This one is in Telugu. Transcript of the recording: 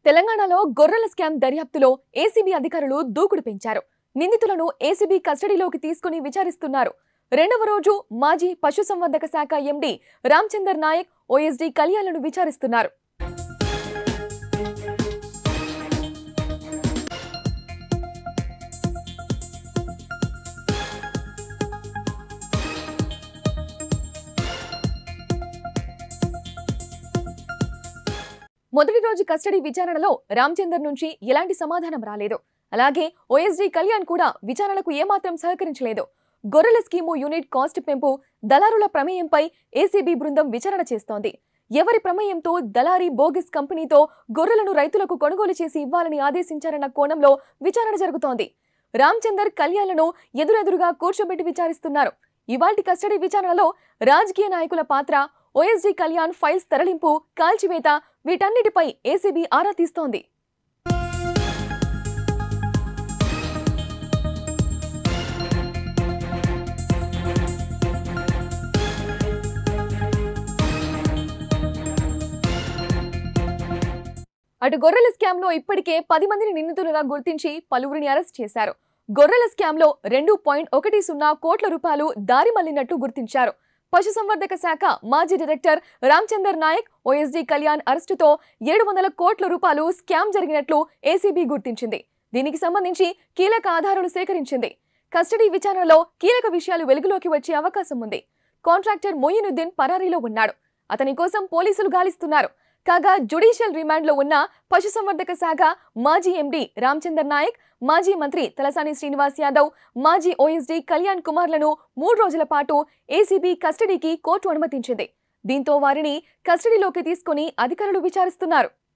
తెలంగాణలో గొర్రెల స్కామ్ దర్యాప్తులో ఏసీబీ అధికారులు దూకుడు పెంచారు నిందితులను ఏసీబీ కస్టడీలోకి తీసుకుని విచారిస్తున్నారు రెండవ రోజు మాజీ పశుసంవర్ధక శాఖ ఎండీ రామచందర్ నాయక్ ఓఎస్డీ కళ్యాణ్లను విచారిస్తున్నారు మొదటి రోజు కస్టడీ విచారణలో రామచందర్ నుంచి ఎలాంటి సమాధానం రాలేదు అలాగే ఓఎస్డీ కళ్యాణ్ కూడా విచారణకు ఏమాత్రం సహకరించలేదు గొర్రెల స్కీము యూనిట్ కాస్ట్ పెంపు దళారుల ప్రమేయంపై ఏసీబీ బృందం విచారణ చేస్తోంది ఎవరి ప్రమేయంతో దళారీ బోగిస్ కంపెనీతో గొర్రెలను రైతులకు కొనుగోలు చేసి ఇవ్వాలని ఆదేశించారన్న కోణంలో విచారణ జరుగుతోంది రామచందర్ కళ్యాణ్లను ఎదురెదురుగా కూర్చోబెట్టి విచారిస్తున్నారు ఇవాల్టి కస్టడీ విచారణలో రాజకీయ నాయకుల పాత్ర ఓఎస్డీ కళ్యాణ్ ఫైల్స్ తరలింపు కాల్చివేత వీటన్నిటిపై ఏసీబీ ఆరా తీస్తోంది అటు గొర్రెల స్కామ్ లో ఇప్పటికే పది మందిని నిందితులుగా గుర్తించి పలువురిని అరెస్ట్ చేశారు గొర్రెల స్కామ్ లో రెండు పాయింట్ ఒకటి సున్నా కోట్ల రూపాయలు దారి మళ్లినట్టు గుర్తించారు పశుసంవర్ధక శాఖ మాజీ డైరెక్టర్ రామచందర్ నాయక్ ఓఎస్డీ కళ్యాణ్ అరెస్టుతో ఏడు వందల కోట్ల రూపాయలు స్కామ్ జరిగినట్లు ఏసీబీ గుర్తించింది దీనికి సంబంధించి కీలక ఆధారాలు సేకరించింది కస్టడీ విచారణలో కీలక విషయాలు వెలుగులోకి వచ్చే అవకాశం ఉంది కాంట్రాక్టర్ మొయినుద్దీన్ పరారీలో ఉన్నాడు అతని కోసం పోలీసులు గాలిస్తున్నారు కాగా జ్యుడిషియల్ రిమాండ్లో ఉన్న పశుసంవర్ధక శాఖ మాజీ ఎండీ రామచందర్ నాయక్ మాజీ మంత్రి తలసాని శ్రీనివాస్ యాదవ్ మాజీ ఓఎస్డీ కళ్యాణ్ కుమార్లను మూడు రోజుల పాటు ఏసీబీ కస్టడీకి కోర్టు అనుమతించింది దీంతో వారిని కస్టడీలోకి తీసుకుని అధికారులు విచారిస్తున్నారు